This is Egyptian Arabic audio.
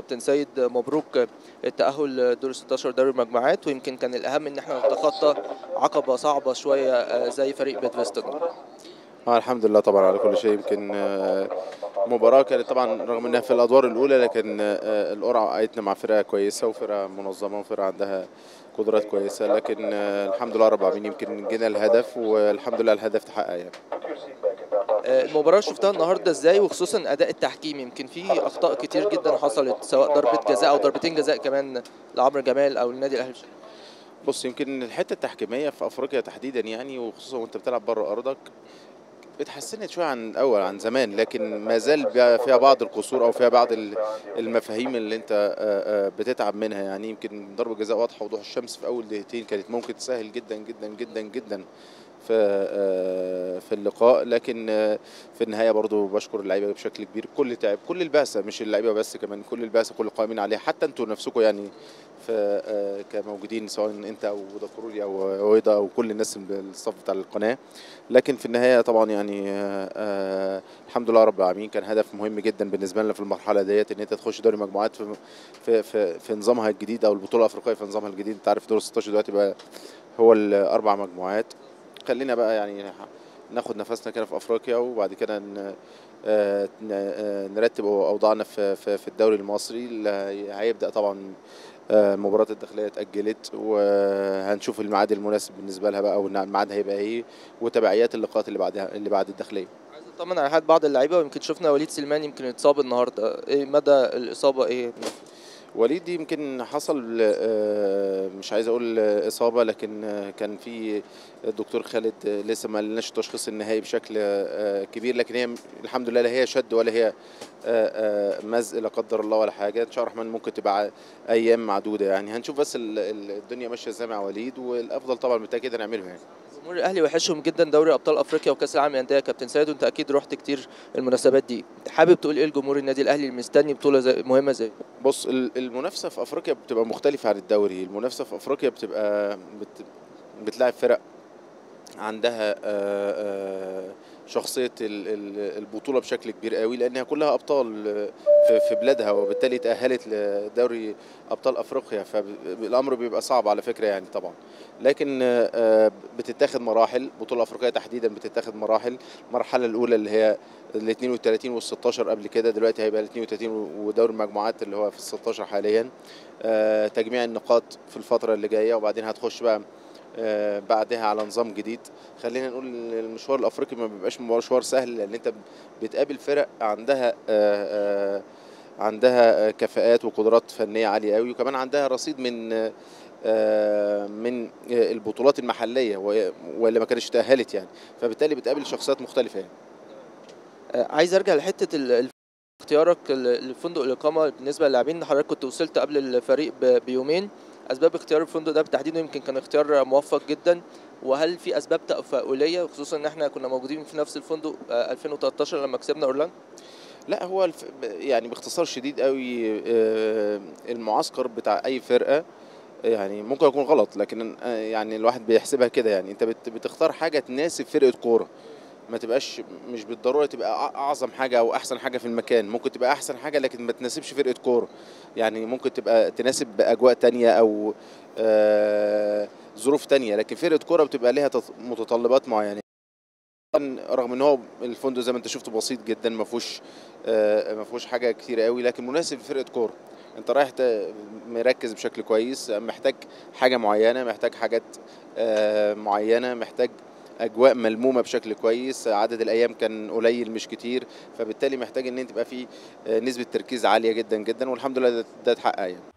كابتن سيد مبروك التأهل دور 16 دوري المجموعات ويمكن كان الأهم إن احنا نتخطى عقبة صعبة شوية آه، زي فريق بيت فيستون آه الحمد لله طبعا على كل شيء يمكن آه، مباراة كانت طبعا رغم انها في الادوار الاولى لكن آه، القرعة وقعتنا مع فرقة كويسة وفرقة منظمة وفرقة عندها قدرات كويسة لكن آه، الحمد لله رب العالمين يمكن جينا الهدف والحمد لله الهدف تحقق يعني آه، المباراة شفتها النهاردة ازاي وخصوصا أداء التحكيم يمكن في أخطاء كتير جدا حصلت سواء ضربة جزاء أو ضربتين جزاء كمان لعمرو جمال أو النادي الأهلي بص يمكن الحتة التحكيمية في افريقيا تحديدا يعني وخصوصا وانت بتلعب بره ارضك اتحسنت شويه عن الاول عن زمان لكن ما زال بقى فيها بعض القصور او فيها بعض ال- المفاهيم اللي انت آه، آه، بتتعب منها يعني يمكن ضربه جزاء واضحه وضوح الشمس في اول دقيقتين كانت ممكن تسهل جدا جدا جدا جدا في آه، في اللقاء لكن آه، في النهايه برضو بشكر اللعيبه بشكل كبير كل تعب كل البعثه مش اللعيبه بس كمان كل البعثه كل القائمين عليها حتى انتوا نفسكم يعني في آه، كموجودين سواء انت او دكرولي او ويضا او كل الناس اللي الصف بتاع القناه لكن في النهايه طبعا يعني آه، آه، الحمد لله رب العالمين كان هدف مهم جدا بالنسبه لنا في المرحله ديت ان انت تخش دوري مجموعات في في في, في نظامها الجديد او البطوله الافريقيه في نظامها الجديد انت عارف دور 16 دلوقتي بقى هو الاربع مجموعات خلينا بقى يعني ناخد نفسنا كده في افريقيا وبعد كده ن- آه، ن- آه، نرتب اوضاعنا في في في الدوري المصري اللي هيبدا طبعا آه، المباراه الداخليه اتاجلت وهنشوف الميعاد المناسب بالنسبه لها بقى والميعاد هيبقى ايه وتبعيات اللقاءات اللي بعدها اللي بعد الداخليه عايز اطمن على حال بعض اللعيبه ويمكن شفنا وليد سليمان يمكن اتصاب النهارده ايه مدى الاصابه ايه وليد يمكن حصل آه، مش عايز اقول آه، اصابه لكن آه، كان في الدكتور خالد آه، لسه ما قالناش التشخيص النهائي بشكل آه، كبير لكن هي الحمد لله لا هي شد ولا هي آه، آه، مزق لا قدر الله ولا حاجه ان شاء الله الرحمن ممكن تبقى ايام معدوده يعني هنشوف بس ال- ال- الدنيا ماشيه ازاي مع وليد والافضل طبعا بالتاكيد هنعمله يعني جمهور الاهلي وحشهم جدا دوري ابطال افريقيا وكاس العالم للانديه يا كابتن سيد وانت اكيد رحت كتير المناسبات دي حابب تقول ايه لجمهور النادي الاهلي المستني بطوله زي مهمه زي بص ال- المنافسه في افريقيا بتبقى مختلفه عن الدوري المنافسه في افريقيا بتبقى بت بتلاعب فرق عندها آه، آه، شخصيه ال- ال- البطوله بشكل كبير قوي لانها كلها ابطال آه، في في بلادها وبالتالي تاهلت لدوري ابطال افريقيا فالامر بيبقى صعب على فكره يعني طبعا لكن آه، آه، بتتاخد مراحل بطوله افريقيه تحديدا بتتاخد مراحل المرحله الاولى اللي هي ال 32 وال 16 قبل كده دلوقتي هيبقى ال 32 ودوري المجموعات اللي هو في ال 16 حاليا آه، تجميع النقاط في الفتره اللي جايه وبعدين هتخش بقى آه، بعدها على نظام جديد خلينا نقول إن المشوار الافريقي ما بيبقاش مشوار سهل لان انت بتقابل فرق عندها آه، آه، عندها آه، كفاءات وقدرات فنيه عاليه قوي وكمان عندها رصيد من آه، آه، من آه، البطولات المحليه و- واللي ما كانتش تاهلت يعني فبالتالي بتقابل شخصيات مختلفه يعني آه، عايز ارجع لحته ال- ال- اختيارك ل- لفندق الاقامه بالنسبه للاعبين حضرتك كنت وصلت قبل الفريق ب- بيومين اسباب اختيار الفندق ده بالتحديد يمكن كان اختيار موفق جدا وهل في اسباب تفاؤليه خصوصا ان احنا كنا موجودين في نفس الفندق آه، 2013 لما كسبنا اورلاندو لا هو الف... يعني باختصار شديد قوي آه، المعسكر بتاع اي فرقه يعني ممكن يكون غلط لكن آه، يعني الواحد بيحسبها كده يعني انت بت... بتختار حاجه تناسب فرقه كوره ما تبقاش مش بالضروره تبقى أع- اعظم حاجه او احسن حاجه في المكان ممكن تبقى احسن حاجه لكن ما تناسبش فرقه كوره يعني ممكن تبقى تناسب اجواء تانية او آه، ظروف تانية لكن فرقه كوره بتبقى ليها تط- متطلبات معينه رغم ان هو الفندق زي ما انت شفته بسيط جدا ما فيهوش آه، ما فيهوش حاجه كتير قوي لكن مناسب لفرقه كوره انت رايح ت- مركز بشكل كويس محتاج حاجه معينه محتاج حاجات آه، معينه محتاج اجواء ملمومه بشكل كويس عدد الايام كان قليل مش كتير فبالتالي محتاج ان انت تبقى في آه، نسبه تركيز عاليه جدا جدا والحمد لله ده- ده اتحقق يعني